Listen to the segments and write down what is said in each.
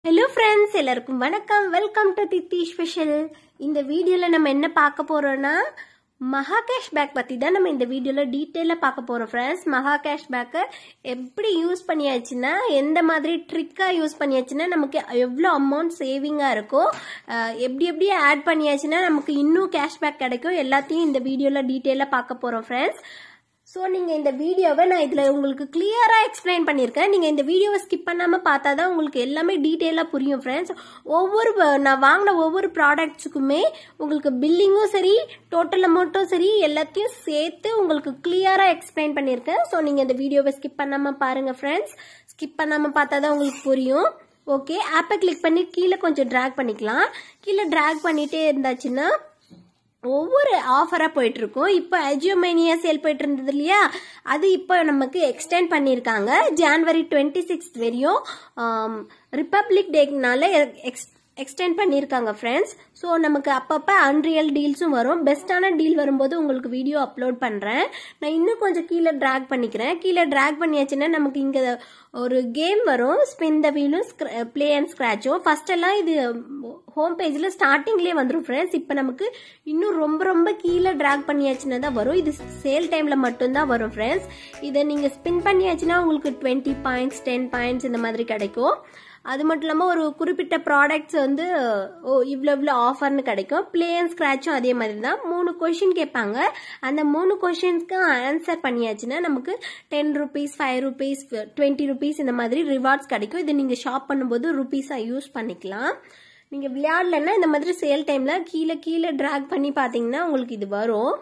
hello friends எல்லாருக்கும் வணக்கம் welcome to தித்தி special இந்த வீடியோவில் நம்ம என்ன பார்க்க போறோம்னா மகா கேஷ் பேக் பற்றி தான் நம்ம இந்த வீடியோவில் டீட்டெயிலாக பார்க்க போகிறோம் ஃப்ரெண்ட்ஸ் மகா கேஷ் பேக்கை எப்படி யூஸ் பண்ணியாச்சுன்னா எந்த மாதிரி ட்ரிக்காக யூஸ் பண்ணியாச்சுன்னா நமக்கு எவ்வளோ அமௌண்ட் சேவிங்காக இருக்கும் அஹ் எப்படி எப்படி ஆட் பண்ணியாச்சுன்னா நமக்கு இன்னும் கேஷ்பேக் கிடைக்கும் எல்லாத்தையும் இந்த வீடியோவில் டீட்டெயிலாக பார்க்க போகிறோம் ஃப்ரெண்ட்ஸ் ஸோ நீங்கள் இந்த வீடியோவை நான் இதில் உங்களுக்கு கிளியராக எக்ஸ்பிளைன் பண்ணியிருக்கேன் நீங்கள் இந்த வீடியோவை ஸ்கிப் பண்ணாமல் பார்த்தா தான் உங்களுக்கு எல்லாமே டீட்டெயிலாக புரியும் ஃப்ரெண்ட்ஸ் ஒவ்வொரு வ- நான் வாங்கின ஒவ்வொரு ப்ராடக்ட்ஸுக்குமே உங்களுக்கு பில்லிங்கும் சரி டோட்டல் அமௌண்ட்டும் சரி எல்லாத்தையும் சேர்த்து உங்களுக்கு கிளியராக எக்ஸ்பிளைன் பண்ணியிருக்கேன் ஸோ நீங்கள் இந்த வீடியோவை ஸ்கிப் பண்ணாமல் பாருங்கள் ஃப்ரெண்ட்ஸ் ஸ்கிப் பண்ணாமல் பார்த்தா தான் உங்களுக்கு புரியும் ஓகே ஆப்பை கிளிக் பண்ணி கீழே கொஞ்சம் ட்ராக் பண்ணிக்கலாம் கீழே ட்ராக் பண்ணிகிட்டே இருந்தாச்சுன்னா ஒவ்வொரு ஆஃபராக போயிட்டு இருக்கும் இப்போ அஜியோமேனியா சேல் போயிட்டு இருந்தது இல்லையா அது இப்போ நமக்கு எக்ஸ்டெண்ட் பண்ணியிருக்காங்க ஜான்வரி டுவெண்ட்டி சிக்ஸ்த் வரையும் ரிப்பப்ளிக் டேக்குனால எக்ஸ் எக்ஸ்டெண்ட் பண்ணியிருக்காங்க ஃப்ரெண்ட்ஸ் ஸோ நமக்கு அப்பப்போ அன்ரியல் டீல்ஸும் வரும் பெஸ்ட்டான டீல் வரும்போது உங்களுக்கு வீடியோ அப்லோட் பண்ணுறேன் நான் இன்னும் கொஞ்சம் கீழே ட்ராக் பண்ணிக்கிறேன் கீழே ட்ராக் பண்ணியாச்சுன்னா நமக்கு இங்கே ஒரு கேம் வரும் ஸ்பின் த வீலும் ப்ளே அண்ட் ஸ்க்ராச்சும் ஃபர்ஸ்ட் எல்லாம் இது ஹோம் பேஜில் ஸ்டார்டிங்லேயே வந்துடும் ஃப்ரெண்ட்ஸ் இப்போ நமக்கு இன்னும் ரொம்ப ரொம்ப கீழே ட்ராக் பண்ணியாச்சுன்னா தான் வரும் இது சேல் டைமில் மட்டும்தான் வரும் ஃப்ரெண்ட்ஸ் இதை நீங்கள் ஸ்பின் பண்ணியாச்சுன்னா உங்களுக்கு டுவெண்ட்டி பாயிண்ட்ஸ் டென் பாயிண்ட்ஸ் இந்த மாதிரி கிடைக்கும் அது மட்டும் இல்லாமல் ஒரு குறிப்பிட்ட ப்ராடக்ட்ஸ் வந்து ஓ இவ்வளோ இவ்வளோ ஆஃபர்னு கிடைக்கும் ப்ளே அண்ட் ஸ்க்ராச்சும் அதே மாதிரி தான் மூணு கொஷின் கேட்பாங்க அந்த மூணு கொஷின்ஸ்க்கு ஆன்சர் பண்ணியாச்சுன்னா நமக்கு ten rupees five rupees twenty rupees இந்த மாதிரி ரிவார்ட்ஸ் கிடைக்கும் இதை நீங்கள் ஷாப் பண்ணும்போது ருபீஸாக யூஸ் பண்ணிக்கலாம் நீங்கள் விளையாடலன்னா இந்த மாதிரி சேல் டைமில் கீழே கீழே ட்ராக் பண்ணி பார்த்தீங்கன்னா உங்களுக்கு இது வரும்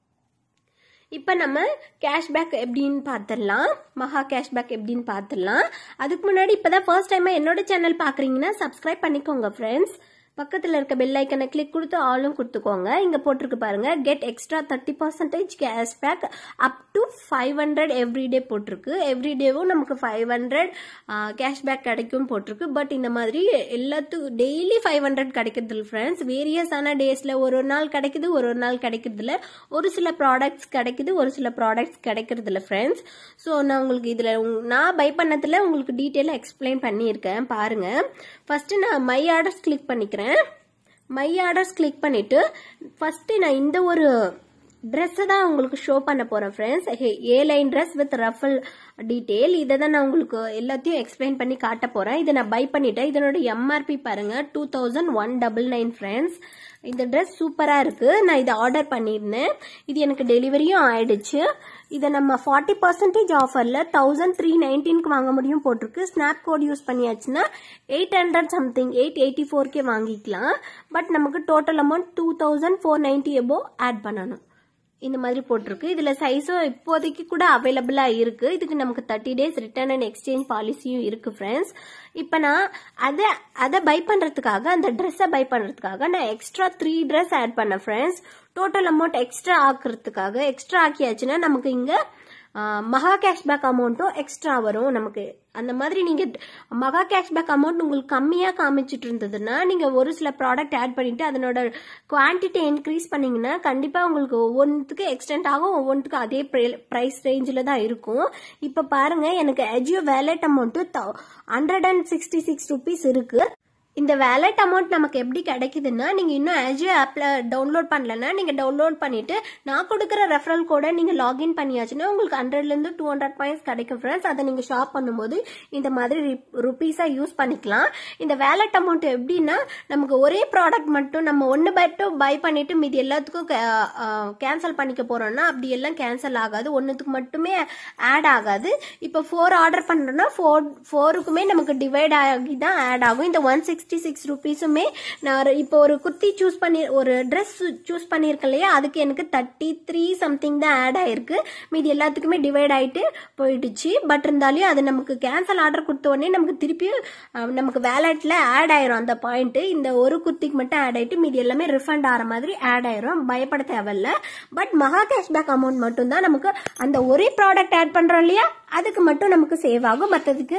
இப்போ நம்ம கேஷ்பேக் எப்படின்னு பார்த்துடலாம் மகா கேஷ்பேக் எப்படின்னு பார்த்துடலாம் அதுக்கு முன்னாடி இப்போ தான் ஃபர்ஸ்ட் டைமாக என்னோட சேனல் பார்க்குறீங்கன்னா சப்ஸ்கிரைப் பண்ணிக்கோங்க ஃப்ரெண்ட்ஸ் பக்கத்தில் இருக்க பெல் ஐக்கனை கிளிக் கொடுத்து ஆளும் கொடுத்துக்கோங்க இங்கே போட்டிருக்கு பாருங்க get extra thirty percentage cashback up to five hundred everyday போட்டிருக்கு எவ்ரிடேவும் நமக்கு ஃபைவ் ஹண்ட்ரட் கேஷ்பேக் கிடைக்கும் போட்டிருக்கு பட் இந்த மாதிரி எல்லாத்துக்கும் டெய்லி ஃபைவ் ஹண்ட்ரட் கிடைக்கிறது இல்லை ஃப்ரெண்ட்ஸ் வேரியஸான டேஸில் ஒரு ஒரு நாள் கிடைக்குது ஒரு ஒரு நாள் கிடைக்கிறது இல்ல ஒரு சில ப்ராடக்ட்ஸ் கிடைக்குது ஒரு சில ப்ராடக்ட்ஸ் கிடைக்கிறது இல்லை ஃப்ரெண்ட்ஸ் ஸோ நான் உங்களுக்கு இதில் நான் பை பண்ணதில் உங்களுக்கு டீட்டெயிலாக எக்ஸ்பிளைன் பண்ணியிருக்கேன் பாருங்கள் ஃபஸ்ட்டு நான் மை ஆர்டர்ஸ் கிளிக் பண்ணிக்கிறேன் மை ஆர்டர்ஸ் கிளிக் பண்ணிவிட்டு ஃபஸ்ட்டு நான் இந்த ஒரு ட்ரெஸ்ஸை தான் உங்களுக்கு ஷோ பண்ண போகிறேன் friends A line dress with ruffle detail இதை தான் நான் உங்களுக்கு எல்லாத்தையும் எக்ஸ்பிளைன் பண்ணி காட்ட போகிறேன் இதை நான் பை பண்ணிட்டேன் இதனோட எம்ஆர்பி பாருங்கள் two thousand one double nine friends இந்த ட்ரெஸ் சூப்பராக இருக்குது நான் இதை ஆர்டர் பண்ணியிருந்தேன் இது எனக்கு டெலிவரியும் ஆயிடுச்சு இதை நம்ம ஃபார்ட்டி பர்சன்டேஜ் ஆஃபரில் தௌசண்ட் த்ரீ நைன்டீனுக்கு வாங்க முடியும் போட்டிருக்கு ஸ்னாப் கோட் யூஸ் பண்ணியாச்சுன்னா eight hundred something eight eighty ஃபோர்க்கே வாங்கிக்கலாம் பட் நமக்கு total amount two thousand four ninety எபோ ஆட் பண்ணணும் இந்த மாதிரி போட்டிருக்கு இதில் சைஸும் இப்போதைக்கு கூட அவைலபிளாக இருக்குது இதுக்கு நமக்கு thirty days return and exchange பாலிசியும் இருக்குது ஃப்ரெண்ட்ஸ் இப்போ நான் அதை அதை பை பண்ணுறதுக்காக அந்த ட்ரெஸ்ஸை பை பண்ணுறதுக்காக நான் எக்ஸ்ட்ரா த்ரீ ட்ரெஸ் ஆட் பண்ணேன் ஃப்ரெண்ட்ஸ் டோட்டல் அமௌண்ட் எக்ஸ்ட்ரா ஆக்குறதுக்காக எக்ஸ்ட்ரா ஆக்கியாச்சுன்னா நமக்கு இங்கே மகா கேஷ்பேக் அமௌண்ட்டும் எக்ஸ்ட்ரா வரும் நமக்கு அந்த மாதிரி நீங்கள் மகா கேஷ்பேக் அமௌண்ட் உங்களுக்கு கம்மியாக காமிச்சிட்டு இருந்ததுன்னா நீங்கள் ஒரு சில ப்ராடக்ட் ஆட் பண்ணிட்டு அதனோட குவான்டிட்டி இன்க்ரீஸ் பண்ணீங்கன்னா கண்டிப்பாக உங்களுக்கு ஒவ்வொன்றுத்துக்கு எக்ஸ்டெண்ட் ஆகும் ஒவ்வொன்றுத்துக்கு அதே ப்ரைஸ் ரேஞ்சில் தான் இருக்கும் இப்போ பாருங்க எனக்கு Ajio wallet amount hundred and sixty six rupees இருக்குது இந்த வேலெட் அமௌண்ட் நமக்கு எப்படி கிடைக்குதுன்னா நீங்கள் இன்னும் ஆஜியோ ஆப்பில் டவுன்லோட் பண்ணலன்னா நீங்கள் டவுன்லோட் பண்ணிவிட்டு நான் கொடுக்குற ரெஃபரல் கோடை நீங்கள் லாகின் பண்ணியாச்சுன்னா உங்களுக்கு ஹண்ட்ரட்லேருந்து டூ ஹண்ட்ரட் பாயிண்ட்ஸ் கிடைக்கும் ஃப்ரெண்ட்ஸ் அதை நீங்கள் ஷாப் பண்ணும்போது இந்த மாதிரி ருபீஸாக யூஸ் பண்ணிக்கலாம் இந்த வேலெட் அமௌண்ட் எப்படின்னா நமக்கு ஒரே ப்ராடக்ட் மட்டும் நம்ம ஒன்று மட்டும் பை பண்ணிவிட்டு மீதி எல்லாத்துக்கும் கேன்சல் பண்ணிக்க போகிறோம்னா அப்படி எல்லாம் கேன்சல் ஆகாது ஒன்றுத்துக்கு மட்டுமே ஆட் ஆகாது இப்போ ஃபோர் ஆர்டர் பண்ணுறோன்னா ஃபோர் ஃபோருக்குமே நமக்கு டிவைட் ஆகி தான் ஆட் ஆகும் இந்த ஒன் சிக்ஸ்டி சிக்ஸ் ருபீஸுமே நான் இப்போ ஒரு குர்த்தி சூஸ் பண்ணி ஒரு ட்ரெஸ் சூஸ் பண்ணியிருக்கேன் இல்லையா அதுக்கு எனக்கு தேர்ட்டி த்ரீ சம்திங் தான் ஆட் ஆயிருக்கு மீதி எல்லாத்துக்குமே டிவைட் ஆகிட்டு போயிடுச்சு பட் இருந்தாலும் அது நமக்கு கேன்சல் ஆர்டர் கொடுத்த உடனே நமக்கு திருப்பி அஹ், நமக்கு வேலெட்டில் ஆட் ஆயிரும் அந்த பாயிண்ட்டு இந்த ஒரு குர்த்திக்கு மட்டும் ஆட் ஆயிட்டு மீதி எல்லாமே ரிஃபண்ட் ஆகிற மாதிரி ஆட் ஆயிரும் பயப்பட தேவையில்ல பட் மகா கேஷ்பேக் அமௌண்ட் மட்டும்தான் நமக்கு அந்த ஒரே ப்ராடக்ட் ஆட் பண்ணுறோம் இல்லையா அதுக்கு மட்டும் நமக்கு சேவ் ஆகும் மற்றதுக்கு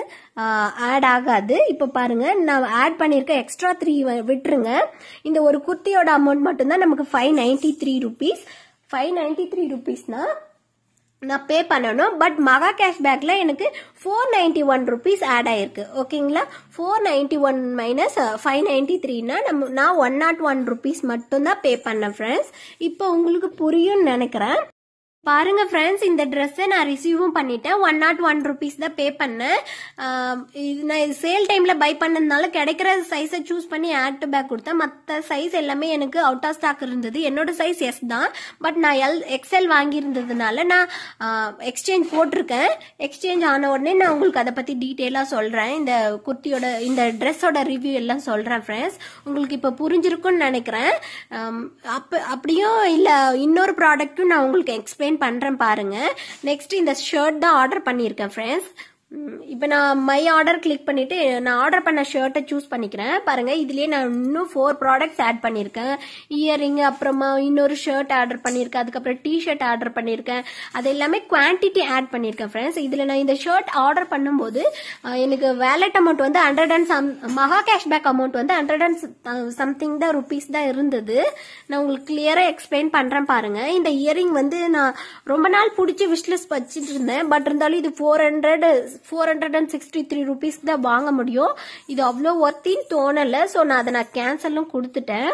ஆட் ஆகாது இப்போ பாருங்க நான் ஆட் பண்ணியிருக்க எக்ஸ்ட்ரா த்ரீ விட்டுருங்க இந்த ஒரு குர்த்தியோட அமௌண்ட் மட்டும்தான் நமக்கு five ninety three rupees five ninety three ருபீஸ்னா நான் பே பண்ணணும் பட் மகா கேஷ்பேக்கில் எனக்கு four ninety one rupees add ஆயிருக்கு ஓகேங்களா four ninety one minus five ninety த்ரீனா நம்ம நான் ஒன் நாட் ஒன் ருபீஸ் மட்டும்தான் பே பண்ணேன் ஃப்ரெண்ட்ஸ் இப்போ உங்களுக்கு புரியும்னு நினைக்கிறேன் பாருங்க ஃப்ரெண்ட்ஸ் இந்த ட்ரெஸ்ஸை நான் ரிசீவும் பண்ணிட்டேன் ஒன் நாட் ஒன் ருபீஸ் தான் பே பண்ணேன் ஆம், இது நான் இது சேல் டைம்ல பை பண்ணதுனால கிடைக்கிற சைஸை சூஸ் பண்ணி ஆட் டு பேக் கொடுத்தேன் மற்ற சைஸ் எல்லாமே எனக்கு அவுட் ஆஃப் ஸ்டாக் இருந்தது என்னோட சைஸ் எஸ் தான் பட் நான் எல் எக்ஸ்எல் வாங்கியிருந்ததுனால நான் எக்ஸ்சேஞ்ச் போட்டிருக்கேன் எக்ஸ்சேஞ்ச் ஆன உடனே நான் உங்களுக்கு அதை பத்தி டீட்டெயிலாக சொல்றேன் இந்த குர்த்தியோட இந்த ட்ரெஸ்ஸோட ரிவ்யூ எல்லாம் சொல்றேன் ஃப்ரெண்ட்ஸ் உங்களுக்கு இப்போ புரிஞ்சிருக்கும்னு நினைக்கிறேன் ஆம், அப்ப அப்படியும் இல்லை இன்னொரு ப்ராடக்ட்டும் நான் உங்களுக்கு எக்ஸ்பிளைன் பண்றேன் பாருங்க நெக்ஸ்ட் இந்த ஷர்ட் தான் ஆர்டர் பண்ணியிருக்கேன் ஃப்ரெண்ட்ஸ் இப்போ நான் மை ஆர்டர் கிளிக் பண்ணிட்டு நான் ஆர்டர் பண்ண ஷர்ட்டை சூஸ் பண்ணிக்கிறேன் பாருங்க இதுலயே நான் இன்னும் ஃபோர் ப்ராடக்ட்ஸ் ஆட் பண்ணியிருக்கேன் இயரிங் அப்புறமா இன்னொரு ஷர்ட் ஆர்டர் பண்ணியிருக்கேன் அதுக்கப்புறம் டி ஷர்ட் ஆர்டர் பண்ணியிருக்கேன் அது எல்லாமே குவான்டிட்டி ஆட் பண்ணியிருக்கேன் ஃப்ரெண்ட்ஸ் இதில் நான் இந்த ஷர்ட் ஆர்டர் பண்ணும்போது அஹ், எனக்கு வேலட் அமௌண்ட் வந்து ஹண்ட்ரட் அண்ட் சம் மகா கேஷ்பேக் அமௌண்ட் வந்து ஹண்ட்ரட் அண்ட் சம்திங் தான் ருபீஸ் தான் இருந்தது நான் உங்களுக்கு கிளியராக எக்ஸ்பிளைன் பண்ணுறேன் பாருங்க இந்த இயரிங் வந்து நான் ரொம்ப நாள் பிடிச்சி விஷ்லிஸ்ட் வச்சுட்டு இருந்தேன் பட் இருந்தாலும் இது four hundred four hundred and sixty three ருபீஸ்க்கு தான் வாங்க முடியும் இது அவ்வளோ ஒர்த்தின்னு தோணலை ஸோ நான் அதை நான் கேன்சலும் கொடுத்துட்டேன்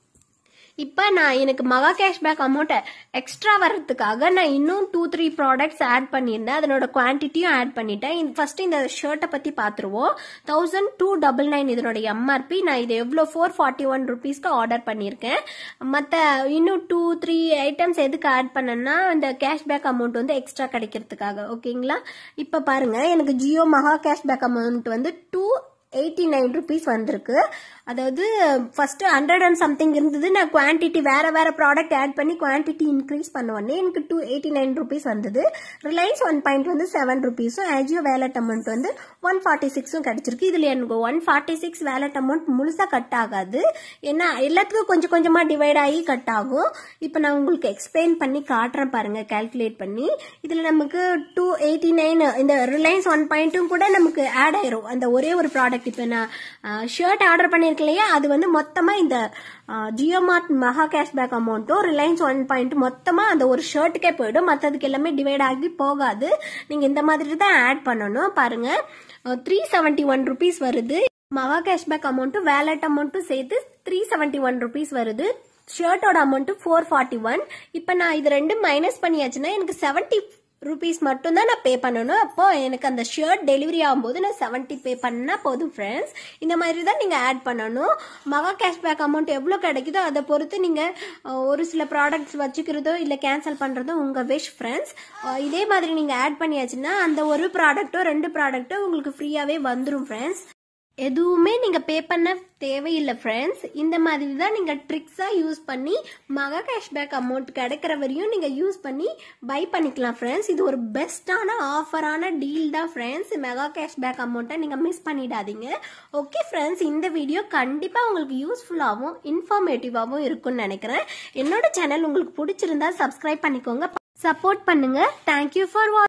இப்போ நான் எனக்கு மகா கேஷ்பேக் அமௌண்ட்டை எக்ஸ்ட்ரா வர்றதுக்காக நான் இன்னும் டூ த்ரீ ப்ராடக்ட்ஸ் ஆட் பண்ணியிருந்தேன் அதனோட குவான்டிட்டியும் ஆட் பண்ணிட்டேன் ஃபர்ஸ்ட் இந்த ஷர்ட்டை பற்றி பார்த்துருவோம் தௌசண்ட் டூ டபுள் நைன் இதனோட எம்ஆர்பி நான் இது எவ்வளோ ஃபோர் ஃபார்ட்டி ஒன் ருபீஸ்க்கு ஆர்டர் பண்ணியிருக்கேன் மற்ற இன்னும் டூ த்ரீ ஐட்டம்ஸ் எதுக்கு ஆட் பண்ணேன்னா இந்த கேஷ்பேக் அமௌண்ட் வந்து எக்ஸ்ட்ரா கிடைக்கிறதுக்காக ஓகேங்களா இப்போ பாருங்க எனக்கு ஜியோ மகா கேஷ்பேக் அமௌண்ட் வந்து டூ எயிட்டி நைன் ருபீஸ் வந்திருக்கு அதாவது ஃபர்ஸ்ட் ஹண்ட்ரட் அண்ட் சம்திங் இருந்தது நான் குவான்டிட்டி வேற வேற ப்ராடக்ட் ஆட் பண்ணி குவான்டிட்டி இன்க்ரீஸ் பண்ண உடனே எனக்கு டூ எயிட்டி நைன் ருபீஸ் வந்தது ரிலையன்ஸ் ஒன் பாயிண்ட் வந்து செவன் ருபீஸும் ஆஜியோ வேலட் அமௌண்ட் வந்து ஒன் ஃபார்ட்டி சிக்ஸும் கிடைச்சிருக்கு இதுல எனக்கு one forty six wallet amount முழுசா கட் ஆகாது ஏன்னா எல்லாத்துக்கும் கொஞ்சம் கொஞ்சமா டிவைட் ஆகி கட் ஆகும் இப்போ நான் உங்களுக்கு எக்ஸ்பிளைன் பண்ணி காட்டுறேன் பாருங்க கால்குலேட் பண்ணி இதுல நமக்கு டூ எயிட்டி நைன் இந்த ரிலையன்ஸ் ஒன் பாயிண்ட்டும் கூட நமக்கு ஆட் ஆயிரும் அந்த ஒரே ஒரு ப்ராடக்ட் இப்போ நான் ஷர்ட் ஆர்டர் பண்ணியிருக்கேன் இல்லையா அது வந்து மொத்தமா இந்த ஜியோ மார்ட் மகா கேஷ்பேக் அமௌண்ட்டும் ரிலையன்ஸ் ஒன் பாயிண்ட் மொத்தமா அந்த ஒரு ஷர்ட்டுக்கே போயிடும் மற்றதுக்கு எல்லாமே டிவைட் ஆகி போகாது நீங்க இந்த மாதிரி தான் ஆட் பண்ணணும் பாருங்க த்ரீ செவன்டி ஒன் ருபீஸ் வருது மகா கேஷ்பேக் அமௌண்ட்டும் வேலட் அமௌண்ட்டும் சேர்த்து த்ரீ செவன்டி ஒன் ருபீஸ் வருது ஷர்ட்டோட அமௌண்ட் ஃபோர் ஃபார்ட்டி ஒன் இப்போ நான் இது ரெண்டும் மைனஸ் பண்ணியாச்சுன்னா எனக்கு செவன்ட்டி ருபீஸ் மட்டும் தான் நான் பே பண்ணணும் அப்போ எனக்கு அந்த ஷர்ட் டெலிவரி ஆகும்போது நான் செவன்ட்டி பே பண்ணா போதும் ஃப்ரெண்ட்ஸ் இந்த மாதிரி தான் நீங்கள் ஆட் பண்ணணும் மகா கேஷ்பேக் அமௌண்ட் எவ்வளோ கிடைக்குதோ அதை பொறுத்து நீங்கள் ஒரு சில ப்ராடக்ட்ஸ் வச்சுக்கிறதோ இல்லை கேன்சல் பண்ணுறதோ உங்கள் விஷ் ஃப்ரெண்ட்ஸ் இதே மாதிரி நீங்கள் ஆட் பண்ணியாச்சுன்னா அந்த ஒரு ப்ராடக்ட்டோ ரெண்டு ப்ராடக்ட்டோ உங்களுக்கு ஃப்ரீயாகவே வந்துடும் ஃப்ரெண்ட்ஸ் எதுவுமே நீங்கள் பே பண்ண தேவையில்லை ஃப்ரெண்ட்ஸ் இந்த மாதிரி தான் நீங்கள் ட்ரிக்ஸாக யூஸ் பண்ணி மகா கேஷ்பேக் அமௌண்ட் கிடைக்கிற வரையும் நீங்கள் யூஸ் பண்ணி பை பண்ணிக்கலாம் ஃப்ரெண்ட்ஸ் இது ஒரு பெஸ்ட்டான ஆஃபரான டீல் தான் ஃப்ரெண்ட்ஸ் மெகா கேஷ்பேக் அமௌண்ட்டை நீங்கள் மிஸ் பண்ணிடாதீங்க ஓகே ஃப்ரெண்ட்ஸ் இந்த வீடியோ கண்டிப்பாக உங்களுக்கு யூஸ்ஃபுல்லாகவும் இன்ஃபார்மேட்டிவாகவும் இருக்கும்னு நினைக்கிறேன் என்னோட சேனல் உங்களுக்கு பிடிச்சிருந்தா சப்ஸ்கிரைப் பண்ணிக்கோங்க சப்போர்ட் பண்ணுங்க தேங்க்யூ ஃபார் வாட்ச்